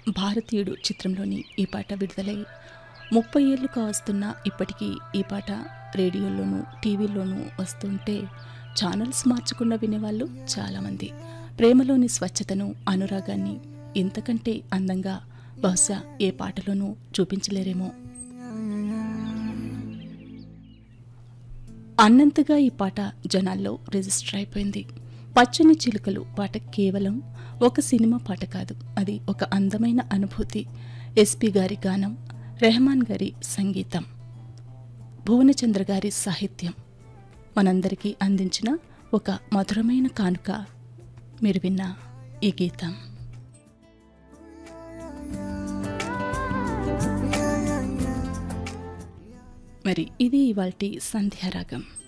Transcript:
భారతీయుడు చిత్రంలోని ఈ పాట విడుదలై ముప్పై ఏళ్ళు కావస్తున్న ఇప్పటికీ ఈ పాట రేడియోలోనూ టీవీలోనూ వస్తుంటే ఛానల్స్ మార్చకుండా వినేవాళ్ళు చాలామంది ప్రేమలోని స్వచ్ఛతను అనురాగాన్ని ఇంతకంటే అందంగా బహుశా ఏ పాటలోనూ చూపించలేరేమో అన్నంతగా ఈ పాట జనాల్లో రిజిస్టర్ అయిపోయింది పచ్చని చిలుకలు పాట కేవలం ఒక సినిమా పాట కాదు అది ఒక అందమైన అనుభూతి ఎస్పి గారి గానం రెహమాన్ గారి సంగీతం భువనచంద్ర గారి సాహిత్యం మనందరికీ అందించిన ఒక మధురమైన కానుక మీరు విన్న ఈ గీతం మరి ఇది ఇవాల్టి సంధ్యారాగం